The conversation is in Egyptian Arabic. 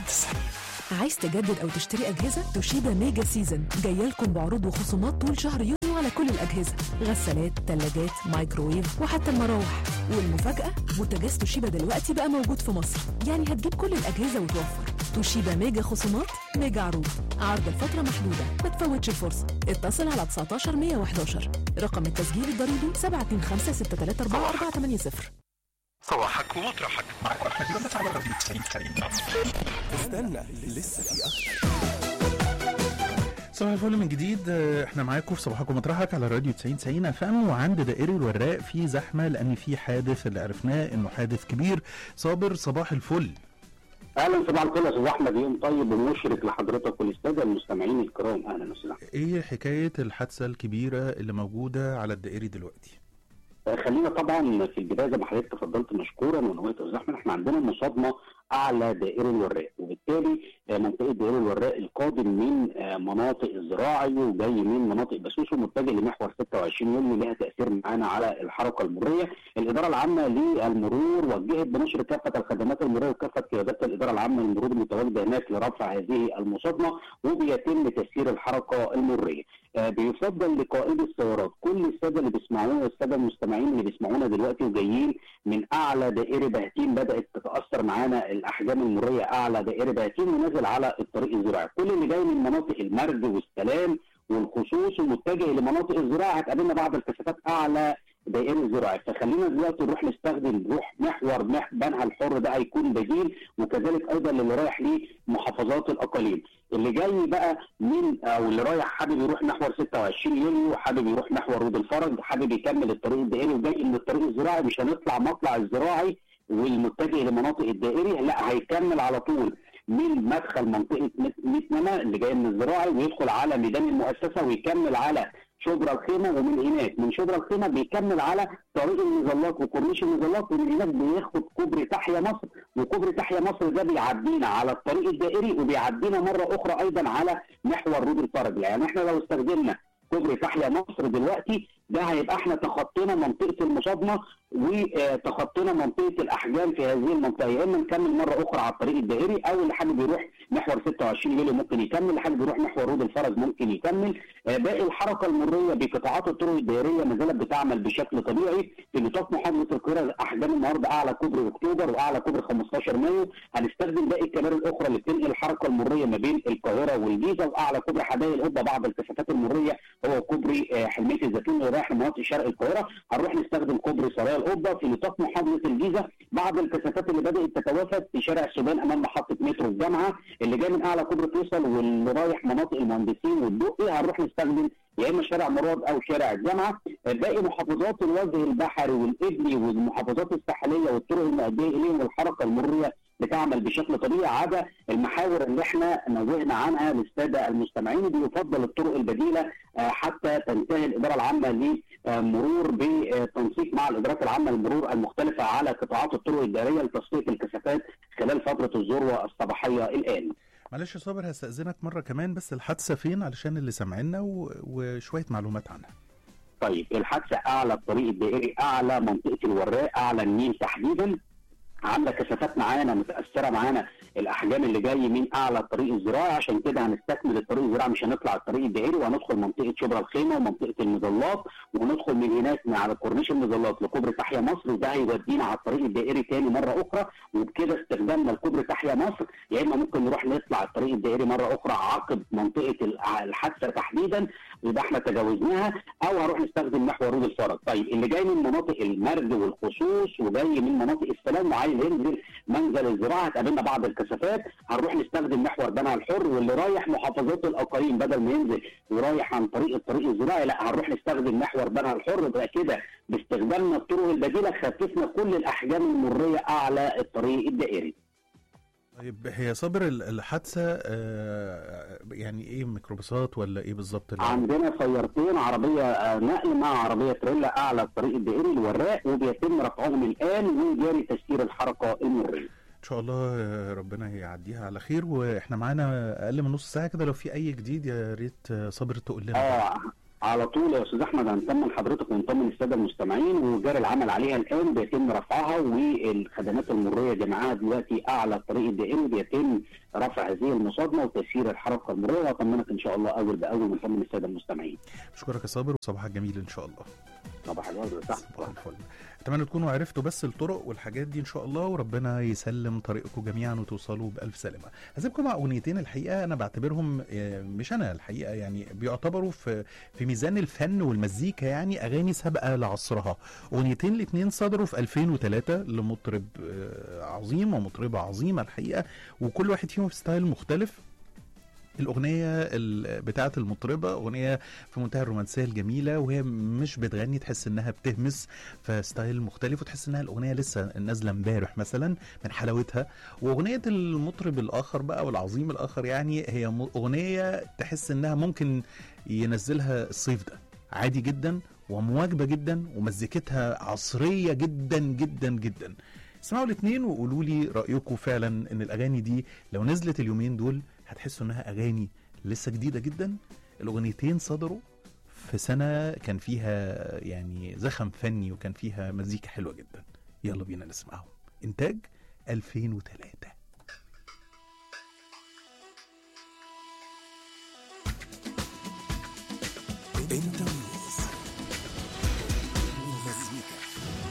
عايز تجدد او تشتري اجهزه توشيبا ميجا سيزن جايه لكم بعروض وخصومات طول شهر يونيو على كل الاجهزه غسالات ثلاجات مايكرويف وحتى المراوح والمفاجاه بوتاجاز توشيبا دلوقتي بقى موجود في مصر يعني هتجيب كل الاجهزه وتوفر توشيبا ميجا خصومات ميجا عروض عرض الفتره محدوده ما تفوتش الفرصه اتصل على 19 111 رقم التسجيل الضريبي 725 634 480 صباحك ومطرحك استنى لسه في اكتر صباح الفل من جديد آه، احنا معاكم في صباحكم مطرحك على راديو 90 90 اف ام وعند دائري الوراق في زحمه لان في حادث اللي عرفناه انه حادث كبير صابر صباح الفل اهلا صباح الخير يا استاذ احمد يوم طيب ومشرق لحضرتك وللساده المستمعين الكرام اهلا وسهلا ايه حكايه الحادثه الكبيره اللي موجوده على الدائري دلوقتي آه، خلينا طبعا في البدايه زي ما حضرتك تفضلت مشكورا ونويت استاذ احمد احنا عندنا مصادمه اعلى دائري الوراق وبالتالي آه، منطقه دائري الوراق القادم من آه، مناطق الزراعي وجاي من مناطق بسوس ومتجه لمحور 26 يوليو لها تاثير معانا على الحركه المروريه الاداره العامه للمرور وجهت بنشر كافه الخدمات المروريه وكافه قيادات الاداره العامه للمرور المتواجده هناك لرفع هذه المصادمه وبيتم تسيير الحركه المروريه آه، بيفضل لقائدي السيارات كل الساده اللي بيسمعونا والساده المستمعين اللي بيسمعونا دلوقتي وجايين من اعلى دائري بهتين بدات تتاثر معانا الاحجام المروريه اعلى دائري بهتين ونازل على الطريق الزراعي كل اللي جاي من مناطق المرج والسلام والخصوص ومتجه لمناطق الزراعه هتقابلنا بعض الكثافات اعلى دائري الزراعي فخلينا دلوقتي نروح نستخدم نروح محور مح بنها الحر ده هيكون بديل وكذلك ايضا اللي رايح لمحافظات الاقاليم اللي جاي بقى من او اللي رايح حابب يروح محور 26 يوليو حابب يروح محور رود الفرج حابب يكمل الطريق الدائري وجاي من الطريق الزراعي مش هنطلع مطلع الزراعي والمتجه لمناطق الدائري لا هيكمل على طول من مدخل منطقه ميت نما اللي جاي من الزراعي ويدخل على ميدان المؤسسه ويكمل على شبرا الخيمه ومن هناك من شبرا الخيمه بيكمل على طريق المظلات وكورنيش المظلات ومن هناك بياخد كوبري تحيا مصر وكوبري تحيا مصر ده بيعدينا على الطريق الدائري وبيعدينا مره اخرى ايضا على محور رود الفرج يعني احنا لو استخدمنا كوبري تحيا مصر دلوقتي ده هيبقى احنا تخطينا منطقه المصادمه وتخطينا منطقه الاحجام في هذه المنطقه يا اما نكمل مره اخرى على الطريق الدائري او اللي حابب يروح محور 26 يوليو ممكن يكمل اللي حابب يروح محور رود الفرج ممكن يكمل آه، باقي الحركه المريه بقطاعات الطرق الدائريه ما زالت بتعمل بشكل طبيعي في نطاق محافظه القاهره احجام النهارده اعلى كوبري اكتوبر واعلى كوبري 15 مايو هنستخدم باقي الكباري الاخرى اللي بتنقل الحركه المريه ما بين القاهره والجيزه واعلى كوبري حدائق القبه بعض الكثافات المريه هو كوبري آه، حلميه الزيتون اللي رايح لمناطق شرق القاهره هنروح نستخدم كوبري سرايا القبه في نطاق محافظه الجيزه بعض الكثافات اللي بدات تتوافد في شارع السودان امام محطه مترو الجامعه اللي جاي من اعلى كوبري فيصل واللي رايح مناطق المهندسين والدقي هنروح نستخدم يا اما شارع مراد او شارع الجامعه باقي محافظات الوجه البحري والابلي والمحافظات الساحليه والطرق المؤديه اليهم والحركه المروريه بتعمل بشكل طبيعي عدا المحاور اللي احنا نوهنا عنها للساده المستمعين بيفضل الطرق البديله آه، حتى تنتهي الاداره العامه للمرور بتنسيق مع الادارات العامه للمرور المختلفه على قطاعات الطرق الدائريه لتصفيه الكثافات خلال فتره الذروه الصباحيه الان. معلش يا صابر هستأذنك مره كمان بس الحادثه فين علشان اللي سامعينا و... وشويه معلومات عنها طيب الحادثه اعلى الطريق الدائري اعلى منطقه الوراق اعلى النيل تحديدا عامله كثافات معانا متاثره معانا الاحجام اللي جاي من اعلى الطريق الزراعي عشان كده هنستكمل الطريق الزراعي مش هنطلع الطريق الدائري وهندخل منطقه شبرا الخيمه ومنطقه المظلات وندخل من هناك من على كورنيش المظلات لكوبري تحيا مصر وده هيودينا على الطريق الدائري تاني مره اخرى وبكده استخدامنا لكوبري تحيا مصر يا اما ممكن نروح نطلع الطريق الدائري مره اخرى عقب منطقه الحادثه تحديدا يبقى احنا تجاوزناها او هنروح نستخدم محور رود الفرج طيب اللي جاي من مناطق المرج والخصوص وجاي من مناطق السلام وعايز ينزل منزل الزراعه هتقابلنا بعض الكثافات هنروح نستخدم محور بنها الحر واللي رايح محافظات الاقاليم بدل ما ينزل ورايح عن طريق الطريق الزراعي لا هنروح نستخدم محور بنها الحر يبقى كده باستخدامنا الطرق البديله خففنا كل الاحجام المريه اعلى الطريق الدائري طيب هي صابر ال- الحادثه آه، يعني ايه ميكروباصات ولا ايه بالظبط اللي- عندنا سيارتين عربيه آه، نقل مع عربيه تريلا اعلى الطريق الدائري الوراق وبيتم رفعهم الان وجاري تسيير الحركه المريه ان شاء الله آه، ربنا يعديها على خير واحنا معانا اقل من نص ساعه كده لو في اي جديد يا ريت آه، صابر تقول لنا اه على طول يا استاذ احمد هنطمن حضرتك ونطمن الساده المستمعين وجاري العمل عليها الان بيتم رفعها والخدمات المروريه جماعها دلوقتي اعلى الطريق الدائري بيتم رفع هذه المصادمه وتسيير الحركه المروريه واطمنك ان شاء الله اول باول ونطمن الساده المستمعين. اشكرك يا صابر وصباحك جميل ان شاء الله صباح الورد يا صاحبي. صباح الفل اتمنى تكونوا عرفتوا بس الطرق والحاجات دي ان شاء الله وربنا يسلم طريقكم جميعا وتوصلوا بالف سلامه هسيبكم مع اغنيتين الحقيقه انا بعتبرهم آه، مش انا الحقيقه يعني بيعتبروا في في ميزان الفن والمزيكا يعني اغاني سابقه لعصرها اغنيتين الاثنين صدروا في 2003 لمطرب آه، عظيم ومطربه عظيمه الحقيقه وكل واحد فيهم في ستايل مختلف الأغنية ال- بتاعة المطربة أغنية في منتهى الرومانسية الجميلة وهي مش بتغني تحس إنها بتهمس في ستايل مختلف وتحس إنها الأغنية لسه نازلة امبارح مثلا من حلاوتها وأغنية المطرب الآخر بقى والعظيم الآخر يعني هي م- أغنية تحس إنها ممكن ينزلها الصيف ده عادي جدا ومواكبة جدا ومزيكتها عصرية جدا جدا جدا اسمعوا الاثنين وقولوا لي رأيكم فعلا ان الاغاني دي لو نزلت اليومين دول هتحسوا انها اغاني لسه جديدة جدا الاغنيتين صدروا في سنة كان فيها يعني زخم فني وكان فيها مزيكا حلوة جدا يلا بينا نسمعهم انتاج 2003 انت